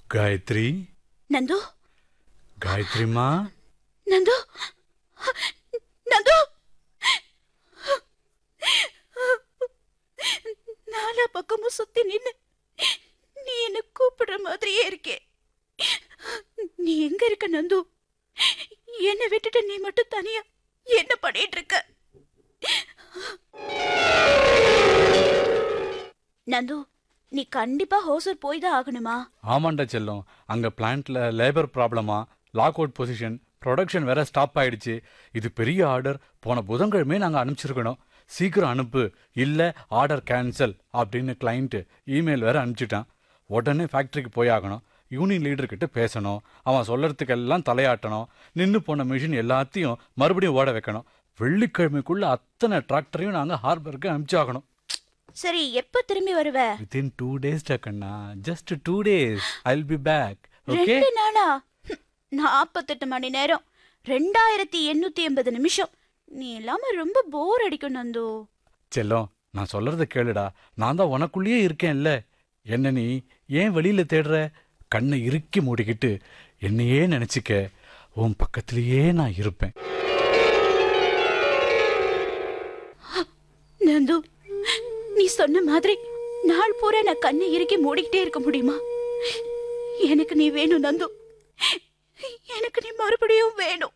గాయత్రి நந்து గాయత్రిమా நந்து நந்து நாலா பக்கமும் சுத்தி நின்னு நீ என்ன கூப்பிடுற மாதிரியே இருக்கே நீ எங்க இருக்க நந்து என்ன விட்டுட்டு நீ மட்டும் தனியா என்ன பண்ணிட்டு இருக்க நந்து நீ கண்டிப்பா ஹோசூர் போய் தான் ஆகணுமா ஆமாண்டா செல்லம் அங்க பிளான்ட்ல லேபர் ப்ராப்ளமா லாக் அவுட் பொசிஷன் ப்ரொடக்ஷன் வேற ஸ்டாப் ஆயிடுச்சு இது பெரிய ஆர்டர் போன புதன்கிழமை நாங்க அனுப்பிச்சிருக்கணும் சீக்கிரம் அனுப்பு இல்ல ஆர்டர் கேன்சல் அப்படின்னு கிளைண்ட் இமெயில் வேற அனுப்பிச்சிட்டான் உடனே ஃபேக்டரிக்கு போய் ஆகணும் யூனியன் லீடர் கிட்ட பேசணும் அவன் சொல்றதுக்கெல்லாம் தலையாட்டணும் நின்னு போன மிஷின் எல்லாத்தையும் மறுபடியும் ஓட வைக்கணும் வெள்ளிக்கிழமைக்குள்ள அத்தனை டிராக்டரையும் நாங்க ஹார்பருக்கு அனுப்பிச்சாகணும் சரி எப்ப திரும்பி வருவ வித்தின் டூ டேஸ் கண்ணா just two days I will be back okay ரெண்டு நாளா நாற்பத்தெட்டு மணி நேரம் ரெண்டாயிரத்தி எண்ணூத்தி எண்பது நிமிஷம் நீ இல்லாம ரொம்ப போர் அடிக்கும் நந்து செல்லம் நான் சொல்றத கேளுடா நான் தான் உனக்குள்ளேயே இருக்கேன்ல என்ன நீ ஏன் வெளியில தேடுற கண்ணை இறுக்கி மூடிக்கிட்டு என்னையே நினைச்சுக்க உன் பக்கத்திலேயே நான் இருப்பேன் நந்து நீ சொன்ன மாதிரி நாள் பூரா நான் கண்ணை இறுக்கி மூடிக்கிட்டே இருக்க முடியுமா எனக்கு நீ வேணும் நந்து எனக்கு நீ மறுபடியும் வேணும்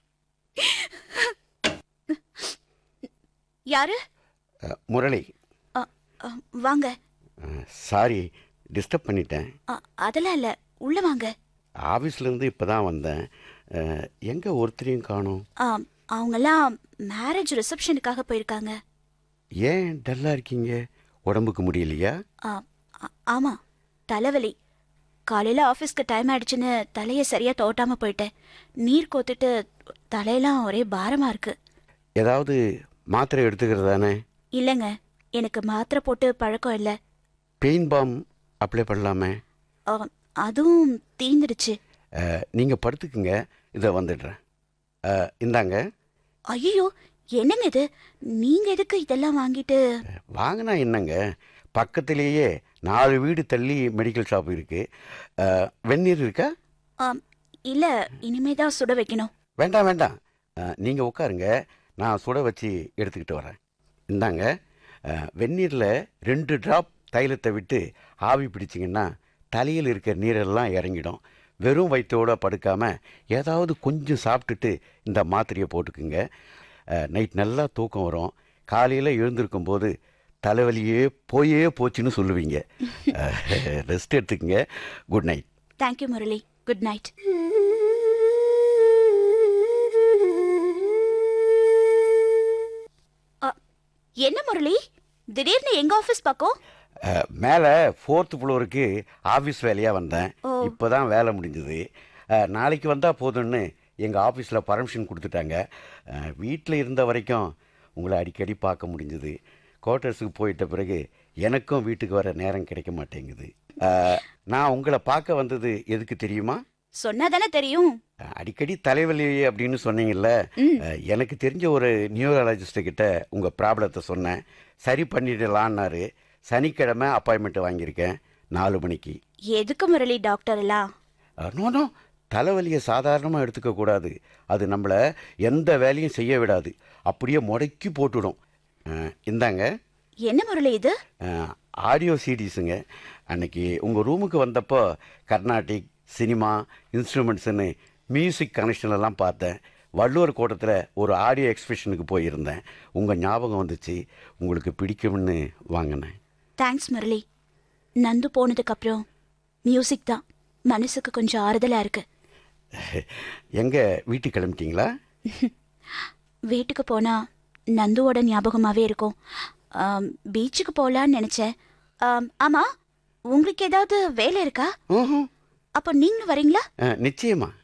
யாரு அ, முரளி அ, அ, வாங்க சாரி டிஸ்டர்ப் பண்ணிட்டேன் அ, அதெல்லாம் இல்ல உள்ள வாங்க ஆஃபீஸ்லேருந்து இப்போ தான் வந்தேன் எங்கே ஒருத்தரையும் காணோம் ஆ, அவங்கெல்லாம் மேரேஜ் ரிசப்ஷனுக்காக போயிருக்காங்க ஏன் டல்லாக இருக்கீங்க உடம்புக்கு முடியலையா ஆ, ஆ- ஆமா தலைவலி காலையில ஆபீஸ்க்கு டைம் ஆயிடுச்சுன்னு தலையை சரியா தோட்டாம போயிட்டேன் நீர் கோத்துட்டு தலையெல்லாம் ஒரே பாரமா இருக்கு ஏதாவது மாத்திரை எடுத்துக்கிறதானே இல்லைங்க எனக்கு மாத்திரை போட்டு பழக்கம் இல்லை பெயின் பாம் அப்ளை பண்ணலாமே ஆ, அதுவும் தீந்துடுச்சு நீங்கள் படுத்துக்குங்க இதை வந்துடுறேன் அ, இந்தாங்க ஐயோ என்னங்க இது நீங்க எதுக்கு இதெல்லாம் வாங்கிட்டு வாங்கினா என்னங்க பக்கத்திலேயே நாலு வீடு தள்ளி மெடிக்கல் ஷாப் இருக்குது வெந்நீர் இருக்கா ஆ, இல்ல இனிமே தான் சுட வைக்கணும் வேண்டாம் வேண்டாம் நீங்கள் உட்காருங்க நான் சுட வச்சு எடுத்துக்கிட்டு வரேன் இந்தாங்க அஹ், வெந்நீரில் ரெண்டு ட்ராப் தைலத்தை விட்டு ஆவி பிடிச்சிங்கன்னா தலையில் இருக்கிற நீரெல்லாம் இறங்கிடும் வெறும் வயிற்றோட படுக்காமல் ஏதாவது கொஞ்சம் சாப்பிட்டுட்டு இந்த மாத்திரையை போட்டுக்குங்க நைட் நல்லா தூக்கம் வரும் காலையில் எழுந்திருக்கும் போது தலைவலியே போயே போச்சுன்னு சொல்லுவீங்க ரெஸ்ட் எடுத்துக்கங்க good night thank you Murali good night என்ன முரளி திடீர்னு எங்க ஆபீஸ் பக்கம் அஹ், மேலே ஃபோர்த்து ஃப்ளோருக்கு ஆஃபீஸ் வேலையாக வந்தேன் ஓ. இப்போ தான் வேலை முடிஞ்சுது அஹ், நாளைக்கு வந்தால் போதும்னு எங்கள் ஆஃபீஸில் பர்மிஷன் கொடுத்துட்டாங்க வீட்டில் இருந்த வரைக்கும் உங்களை அடிக்கடி பார்க்க முடிஞ்சுது குவார்ட்டர்ஸுக்கு போயிட்ட பிறகு எனக்கும் வீட்டுக்கு வர நேரம் கிடைக்க மாட்டேங்குது அஹ், நான் உங்களை பார்க்க வந்தது எதுக்கு தெரியுமா சொன்னாதானே தெரியும் அஹ், அடிக்கடி தலைவலி அப்படின்னு சொன்னீங்கல்ல ம். அஹ், எனக்கு தெரிஞ்ச ஒரு நியூரலாஜிஸ்ட் கிட்ட உங்கள் ப்ராப்ளத்தை சொன்னேன் சரி பண்ணிடலான்னாரு சனிக்கிழமை அப்பாயின்மெண்ட் வாங்கியிருக்கேன் நாலு மணிக்கு எதுக்கு முரளி டாக்டர் எல்லாம் நோ நோ தலைவலியை சாதாரணமாக எடுத்துக்க கூடாது அது நம்மளை எந்த வேலையும் செய்ய விடாது அப்படியே முடக்கி போட்டுடும் அஹ், இந்தாங்க என்ன முரளி இது ஆடியோ சீடிஸுங்க அன்னைக்கு உங்கள் ரூமுக்கு வந்தப்போ கர்நாடிக் சினிமா இன்ஸ்ட்ருமெண்ட்ஸுன்னு மியூசிக் கனெக்ஷன் எல்லாம் பார்த்தேன் வள்ளுவர் கோட்டத்தில் ஒரு ஆடியோ எக்ஸ்பிரஷனுக்கு போயிருந்தேன் உங்கள் ஞாபகம் வந்துச்சு உங்களுக்கு பிடிக்கும்னு வாங்கினேன் தேங்க்ஸ் முரளி நந்து போனதுக்கு அப்புறம் மியூசிக் தான் மனசுக்கு கொஞ்சம் ஆறுதலா இருக்கு எங்கே வீட்டுக்கு கிளம்பிட்டீங்களா வீட்டுக்கு போனா நந்துவோட ஞாபகமாவே இருக்கும் ஆம், பீச்சுக்கு போலான்னு நினைச்சேன் ஆம், ஆமா உங்களுக்கு ஏதாவது வேலை இருக்கா ம்ஹும். அப்போ நீங்களும் வரீங்களா அஹ், நிச்சயமா